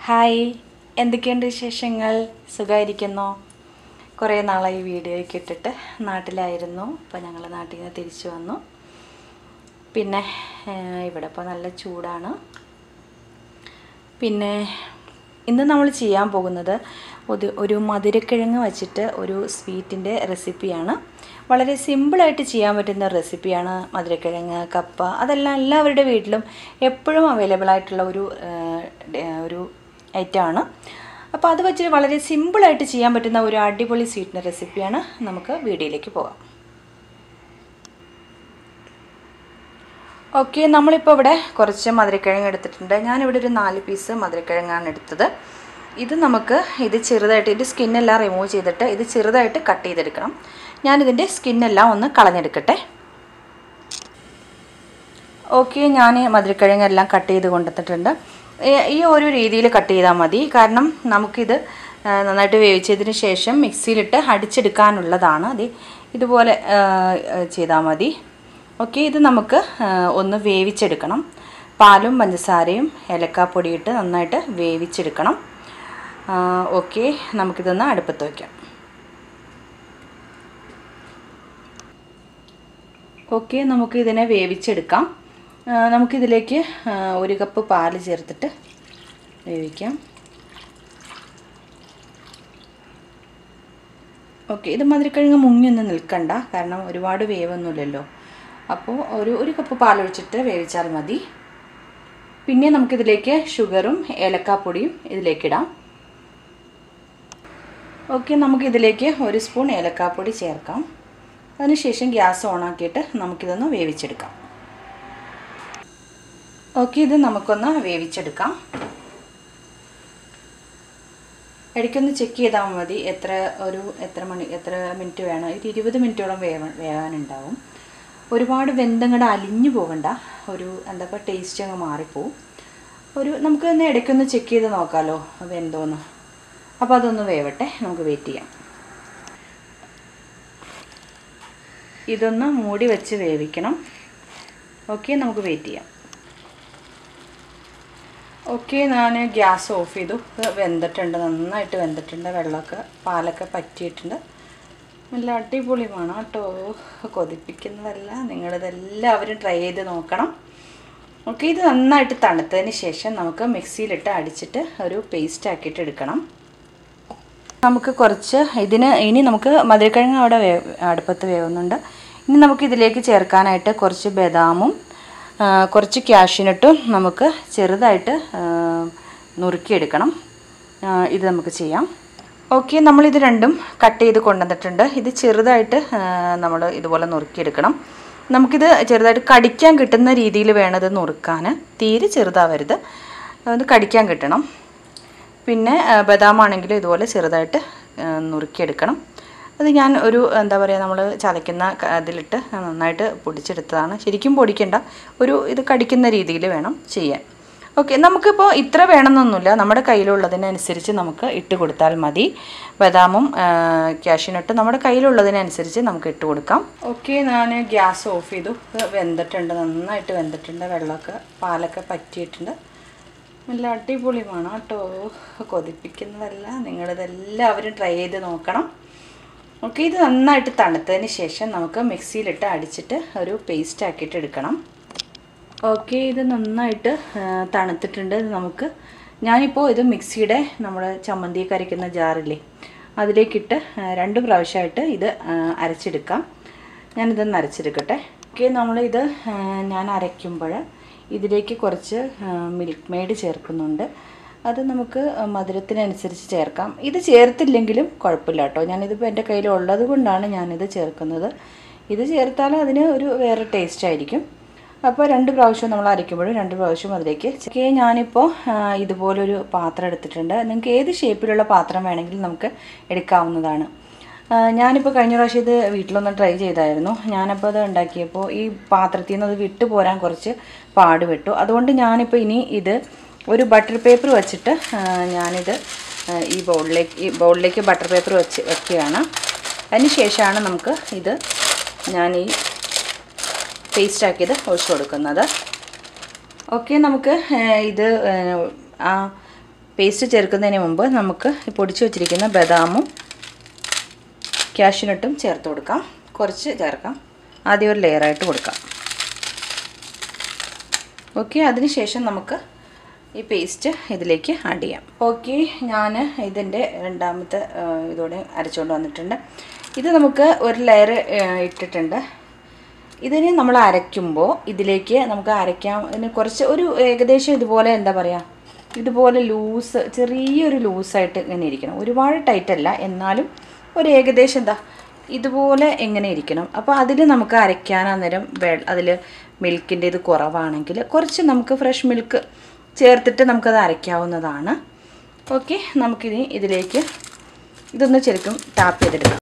hi എന്തൊക്കെയുണ്ട് വിശേഷങ്ങൾ സുഖമായിരിക്കുന്നോ കുറേ നാളായി വീഡിയോയ്ക്ക് ഇട്ടിട്ട് നാട്ടിലായിരുന്നു ഇപ്പോൾ ഞങ്ങൾ നാട്ടിൽ നിന്ന് തിരിച്ചു വന്നു പിന്നെ ഏഹ്, ഇവിടെ ഇപ്പോൾ നല്ല ചൂടാണ് പിന്നെ ഇന്ന് നമ്മൾ ചെയ്യാൻ പോകുന്നത് ഒരു ഒരു മധുരക്കിഴങ്ങ് വച്ചിട്ട് ഒരു സ്വീറ്റിൻ്റെ റെസിപ്പിയാണ് വളരെ സിമ്പിളായിട്ട് ചെയ്യാൻ പറ്റുന്ന റെസിപ്പിയാണ് മധുരക്കിഴങ്ങ് കപ്പ അതെല്ലാം എല്ലാവരുടെ വീട്ടിലും എപ്പോഴും അവൈലബിൾ ആയിട്ടുള്ള ഒരു ഏഹ്, ഡ- ഒരു ഐറ്റമാണ് അപ്പോൾ അത് വെച്ചിട്ട് വളരെ സിമ്പിളായിട്ട് ചെയ്യാൻ പറ്റുന്ന ഒരു അടിപൊളി സ്വീറ്റിൻ്റെ റെസിപ്പിയാണ് നമുക്ക് വീഡിയോയിലേക്ക് പോകാം ഓക്കെ നമ്മളിപ്പോൾ ഇവിടെ കുറച്ച് മധുരക്കിഴങ്ങ് എടുത്തിട്ടുണ്ട് ഞാനിവിടെ ഒരു നാല് പീസ് മധുരക്കിഴങ്ങാണ് എടുത്തത് ഇത് നമുക്ക് ഇത് ചെറുതായിട്ട് ഇതിൻ്റെ സ്കിന്നെല്ലാം റിമൂവ് ചെയ്തിട്ട് ഇത് ചെറുതായിട്ട് കട്ട് ചെയ്തെടുക്കണം ഞാനിതിൻ്റെ സ്കിന്നെല്ലാം ഒന്ന് കളഞ്ഞെടുക്കട്ടെ ഓക്കെ ഞാൻ മധുരക്കിഴങ്ങെല്ലാം കട്ട് ചെയ്ത് കൊണ്ടുവന്നിട്ടുണ്ട് ഈ- ഈ ഒരു രീതിയിൽ കട്ട് ചെയ്താൽ മതി കാരണം നമുക്കിത് ആ, നന്നായിട്ട് വേവിച്ചതിന് ശേഷം മിക്സിയിലിട്ട് അടിച്ചെടുക്കാനുള്ളതാണ് അത് ഇതുപോലെ ചെയ്താൽ മതി ഓക്കെ ഇത് നമുക്ക് ആ, ഒന്ന് വേവിച്ചെടുക്കണം പാലും പഞ്ചസാരയും ഏലക്കാപ്പൊടി ഇട്ട് നന്നായിട്ട് വേവിച്ചെടുക്കണം ഓക്കെ നമുക്കിതൊന്ന് അടുപ്പത്ത് വയ്ക്കാം ഓക്കെ നമുക്ക് ഇതിനെ വേവിച്ചെടുക്കാം ആ, നമുക്കിതിലേക്ക് ആ, ഒരു കപ്പ് പാല് ചേർത്തിട്ട് വേവിക്കാം ഓക്കെ ഇത് മധുരക്കിഴങ്ങ് മുങ്ങിയൊന്നും നിൽക്കണ്ട കാരണം ഒരുപാട് വേവൊന്നുമില്ലല്ലോ അപ്പോൾ ഒരു ഒരു കപ്പ് പാലൊഴിച്ചിട്ട് വേവിച്ചാൽ മതി പിന്നെ നമുക്കിതിലേക്ക് ഷുഗറും ഏലക്കാപ്പൊടിയും ഇതിലേക്കിടാം ഓക്കെ നമുക്കിതിലേക്ക് ഒരു സ്പൂൺ ഏലക്കാപ്പൊടി ചേർക്കാം അതിനുശേഷം ഗ്യാസ് ഓണാക്കിയിട്ട് നമുക്കിതൊന്ന് വേവിച്ചെടുക്കാം ഓക്കെ ഇത് നമുക്കൊന്ന് വേവിച്ചെടുക്കാം ഇടയ്ക്കൊന്ന് ചെക്ക് ചെയ്താൽ മതി എത്ര ഒരു എത്ര മണി എത്ര മിനിറ്റ് വേണം ഒരു ഇരുപത് മിനിറ്റോളം വേവ വേവാനുണ്ടാവും ഒരുപാട് വെന്തങ്ങടെ അലിഞ്ഞു പോകണ്ട ഒരു എന്താ പറയുക ടേസ്റ്റ് അങ്ങ് മാറിപ്പോവും ഒരു നമുക്ക് ഒന്ന് ഇടയ്ക്കൊന്ന് ചെക്ക് ചെയ്ത് നോക്കാമല്ലോ വെന്തോന്ന് അപ്പോൾ അതൊന്ന് വേവട്ടെ നമുക്ക് വെയിറ്റ് ചെയ്യാം ഇതൊന്ന് മൂടി വെച്ച് വേവിക്കണം ഓക്കെ നമുക്ക് വെയിറ്റ് ചെയ്യാം ഓക്കെ ഞാൻ ഗ്യാസ് ഓഫ് ചെയ്തു ഇത് വെന്തിട്ടുണ്ട് നന്നായിട്ട് വെന്തിട്ടുണ്ട് വെള്ളമൊക്കെ പാലൊക്കെ പറ്റിയിട്ടുണ്ട് നല്ല അടിപൊളി മണം കേട്ടോ കൊതിപ്പിക്കുന്നതല്ല നിങ്ങളിതെല്ലാവരും ട്രൈ ചെയ്ത് നോക്കണം ഓക്കെ ഇത് നന്നായിട്ട് തണുത്തതിന് ശേഷം നമുക്ക് മിക്സിയിലിട്ട് അടിച്ചിട്ട് ഒരു പേസ്റ്റ് ആക്കിയിട്ട് എടുക്കണം നമുക്ക് കുറച്ച് ഇതിന് ഇനി നമുക്ക് മധുരക്കിഴങ്ങ് അവിടെ വേ അടുപ്പത്ത് വേവുന്നുണ്ട് ഇനി നമുക്ക് ഇതിലേക്ക് ചേർക്കാനായിട്ട് കുറച്ച് ബദാമും ആ, കുറച്ച് ക്യാഷ്യൂനട്ടും നമുക്ക് ചെറുതായിട്ട് ആ, നുറുക്കിയെടുക്കണം ആ, ഇത് നമുക്ക് ചെയ്യാം ഓക്കെ നമ്മളിത് രണ്ടും കട്ട് ചെയ്ത് കൊണ്ടുവന്നിട്ടുണ്ട് ഇത് ചെറുതായിട്ട് നമ്മൾ ഇതുപോലെ നുറുക്കിയെടുക്കണം നമുക്കിത് ചെറുതായിട്ട് കടിക്കാൻ കിട്ടുന്ന രീതിയിൽ വേണം ഇത് നുറുക്കാൻ തീരെ ചെറുതാവരുത് അത് കടിക്കാൻ കിട്ടണം പിന്നെ ആ, ബദാമാണെങ്കിലും ഇതുപോലെ ചെറുതായിട്ട് ആ, നുറുക്കിയെടുക്കണം അത് ഞാൻ ഒരു എന്താ പറയുക നമ്മൾ ചതയ്ക്കുന്ന ക- അതിലിട്ട് നന്നായിട്ട് പൊടിച്ചെടുത്തതാണ് ശരിക്കും പൊടിക്കണ്ട ഒരു ഇത് കടിക്കുന്ന രീതിയിൽ വേണം ചെയ്യാൻ ഓക്കെ നമുക്കിപ്പോൾ ഇത്ര വേണമെന്നൊന്നുമില്ല നമ്മുടെ കയ്യിലുള്ളതിനനുസരിച്ച് നമുക്ക് ഇട്ട് കൊടുത്താൽ മതി ബദാമും ക്യാഷ്യൂനട്ട് നമ്മുടെ കയ്യിലുള്ളതിനനുസരിച്ച് നമുക്ക് ഇട്ട് കൊടുക്കാം ഓക്കെ ഞാൻ ഗ്യാസ് ഓഫ് ചെയ്തു ഇത് വെന്തിട്ടുണ്ട് നന്നായിട്ട് വെന്തിട്ടുണ്ട് വെള്ളമൊക്കെ പാലൊക്കെ പറ്റിയിട്ടുണ്ട് നല്ല അടിപൊളി മണം കേട്ടോ കൊതിപ്പിക്കുന്നതല്ല നിങ്ങളിതെല്ലാവരും ട്രൈ ചെയ്ത് നോക്കണം ഓക്കെ ഇത് നന്നായിട്ട് തണുത്തതിന് ശേഷം നമുക്ക് മിക്സിയിലിട്ട് അടിച്ചിട്ട് ഒരു പേസ്റ്റ് ആക്കിയിട്ട് എടുക്കണം ഓക്കെ ഇത് നന്നായിട്ട് ആ, തണുത്തിട്ടുണ്ട് ഇത് നമുക്ക് ഞാനിപ്പോൾ ഇത് മിക്സിയുടെ നമ്മൾ ചമ്മന്തി കരയ്ക്കുന്ന ജാറില്ലേ അതിലേക്കിട്ട് ആ, രണ്ട് പ്രാവശ്യമായിട്ട് ഇത് ആ, അരച്ചെടുക്കാം ഞാനിതൊന്ന് അരച്ചെടുക്കട്ടെ ഓക്കെ നമ്മളിത് ആ, ഞാൻ അരയ്ക്കുമ്പോൾ ഇതിലേക്ക് കുറച്ച് മിൽക്ക് മെയ്ഡ് ചേർക്കുന്നുണ്ട് അത് നമുക്ക് മധുരത്തിനനുസരിച്ച് ചേർക്കാം ഇത് ചേർത്തില്ലെങ്കിലും കുഴപ്പമില്ല കേട്ടോ ഞാനിതിപ്പോൾ എൻ്റെ കയ്യിലുള്ളത് കൊണ്ടാണ് ഞാനിത് ചേർക്കുന്നത് ഇത് ചേർത്താൽ അതിന് ഒരു വേറെ ടേസ്റ്റ് ആയിരിക്കും അപ്പോൾ രണ്ട് പ്രാവശ്യം നമ്മൾ അരയ്ക്കുമ്പോഴും രണ്ട് പ്രാവശ്യം അതിലേക്ക് ഓക്കെ ഞാനിപ്പോൾ ആ, ഇതുപോലൊരു പാത്രം എടുത്തിട്ടുണ്ട് നിങ്ങൾക്ക് ഏത് ഷേപ്പിലുള്ള പാത്രം വേണമെങ്കിലും നമുക്ക് എടുക്കാവുന്നതാണ് ആ, ഞാനിപ്പോൾ കഴിഞ്ഞ പ്രാവശ്യം ഇത് വീട്ടിലൊന്ന് ട്രൈ ചെയ്തായിരുന്നു ഞാനപ്പോൾ അത് ഉണ്ടാക്കിയപ്പോൾ ഈ പാത്രത്തിൽ നിന്ന് അത് വിട്ടു പോരാൻ കുറച്ച് പാടുപെട്ടു അതുകൊണ്ട് ഞാനിപ്പോൾ ഇനി ഇത് ഒരു ബട്ടർ പേപ്പർ വെച്ചിട്ട് ആ, ഞാനിത് ആ, ഈ ബൗളിലേക്ക് ഈ ബൗളിലേക്ക് ബട്ടർ പേപ്പർ വെച്ച് വെക്കുകയാണ് അതിന് ശേഷമാണ് നമുക്ക് ഇത് ഞാൻ ഈ പേസ്റ്റ് ആക്കിയത് ഒഴിച്ചു കൊടുക്കുന്നത് ഓക്കെ നമുക്ക് ഏഹ്, ഇത് ഏഹ്, ആ പേസ്റ്റ് ചേർക്കുന്നതിന് മുമ്പ് നമുക്ക് ഈ പൊടിച്ചു വച്ചിരിക്കുന്ന ബദാമും ക്യാഷ്യൂനട്ടും ചേർത്ത് കൊടുക്കാം കുറച്ച് ചേർക്കാം ആദ്യം ഒരു ലെയറായിട്ട് കൊടുക്കാം ഓക്കെ അതിനുശേഷം നമുക്ക് ഈ പേസ്റ്റ് ഇതിലേക്ക് ആഡ് ചെയ്യാം ഓക്കെ ഞാൻ ഇതിൻ്റെ രണ്ടാമത്തെ ആ, ഇതോടെ അരച്ചുകൊണ്ട് വന്നിട്ടുണ്ട് ഇത് നമുക്ക് ഒരു ലെയർ ഇട്ടിട്ടുണ്ട് ഇതിന് നമ്മൾ അരയ്ക്കുമ്പോൾ ഇതിലേക്ക് നമുക്ക് അരയ്ക്കാം ഇതിന് കുറച്ച് ഒരു ഏകദേശം ഇതുപോലെ എന്താ പറയുക ഇതുപോലെ ലൂസ് ചെറിയൊരു ലൂസായിട്ട് ഇങ്ങനെ ഇരിക്കണം ഒരുപാട് ടൈറ്റ് അല്ല എന്നാലും ഒരു ഏകദേശം എന്താ ഇതുപോലെ എങ്ങനെ ഇരിക്കണം അപ്പോൾ അതിൽ നമുക്ക് അരയ്ക്കാൻ അന്നേരം വെ അതിൽ മിൽക്കിൻ്റെ ഇത് കുറവാണെങ്കിൽ കുറച്ച് നമുക്ക് ഫ്രഷ് മിൽക്ക് ചേർത്തിട്ട് നമുക്കത് അരയ്ക്കാവുന്നതാണ് ഓക്കെ നമുക്കിനി ഇതിലേക്ക് ഇതൊന്ന് ശരിക്കും ടാപ്പ് ചെയ്തെടുക്കാം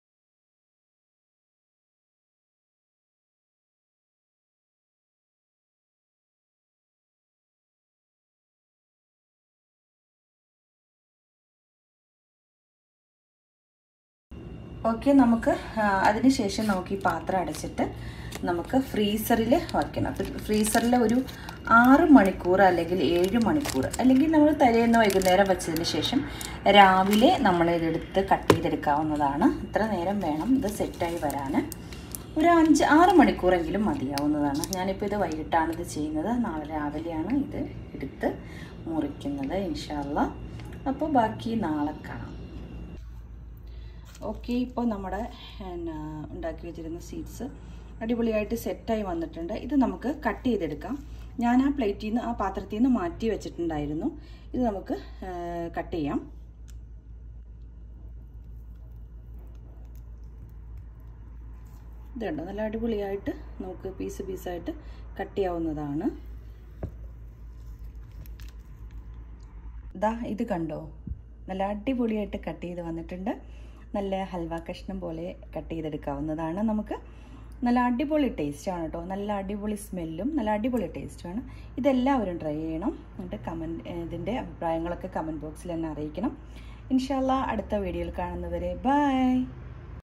ഓക്കെ നമുക്ക് അതിന് ശേഷം നമുക്ക് ഈ പാത്രം അടച്ചിട്ട് നമുക്ക് ഫ്രീസറിൽ വയ്ക്കണം ഫ്രീസറിൽ ഒരു ആറ് മണിക്കൂർ അല്ലെങ്കിൽ ഏഴ് മണിക്കൂർ അല്ലെങ്കിൽ നമ്മൾ തലേന്ന് വൈകുന്നേരം വെച്ചതിന് ശേഷം രാവിലെ നമ്മൾ ഇതെടുത്ത് കട്ട് ചെയ്തെടുക്കാവുന്നതാണ് ഇത്ര നേരം വേണം ഇത് സെറ്റായി വരാൻ ഒരു അഞ്ച് ആറ് മണിക്കൂറെങ്കിലും മതിയാവുന്നതാണ് ഞാനിപ്പോൾ ഇത് വൈകിട്ടാണ് ഇത് ചെയ്യുന്നത് നാളെ രാവിലെയാണ് ഇത് എടുത്ത് മുറിക്കുന്നത് ഇൻഷാല്ല അപ്പോൾ ബാക്കി നാളെ കാണാം ഓക്കെ ഇപ്പോൾ നമ്മുടെ എന്നാ, ഉണ്ടാക്കി വെച്ചിരുന്ന സീഡ്സ് അടിപൊളിയായിട്ട് സെറ്റായി വന്നിട്ടുണ്ട് ഇത് നമുക്ക് കട്ട് ചെയ്തെടുക്കാം ഞാൻ ആ പ്ലേറ്റിൽ നിന്ന് ആ പാത്രത്തിൽ നിന്ന് മാറ്റി വെച്ചിട്ടുണ്ടായിരുന്നു ഇത് നമുക്ക് കട്ട് ചെയ്യാം ഇത് കണ്ടോ നല്ല അടിപൊളിയായിട്ട് നമുക്ക് പീസ് പീസായിട്ട് കട്ട് ചെയ്യാവുന്നതാണ് ദാ ഇത് കണ്ടോ നല്ല അടിപൊളിയായിട്ട് കട്ട് ചെയ്ത് വന്നിട്ടുണ്ട് നല്ല ഹൽവ കഷ്ണം പോലെ കട്ട് ചെയ്തെടുക്കാവുന്നതാണ് നമുക്ക് നല്ല അടിപൊളി ടേസ്റ്റാണ് കേട്ടോ നല്ല അടിപൊളി സ്മെല്ലും നല്ല അടിപൊളി ടേസ്റ്റുമാണ് ഇതെല്ലാവരും ട്രൈ ചെയ്യണം എന്നിട്ട് കമൻറ്റ് ഇതിൻ്റെ അഭിപ്രായങ്ങളൊക്കെ കമൻറ്റ് ബോക്സിൽ തന്നെ അറിയിക്കണം ഇൻഷാല്ല അടുത്ത വീഡിയോയിൽ കാണുന്നവരെ ബൈ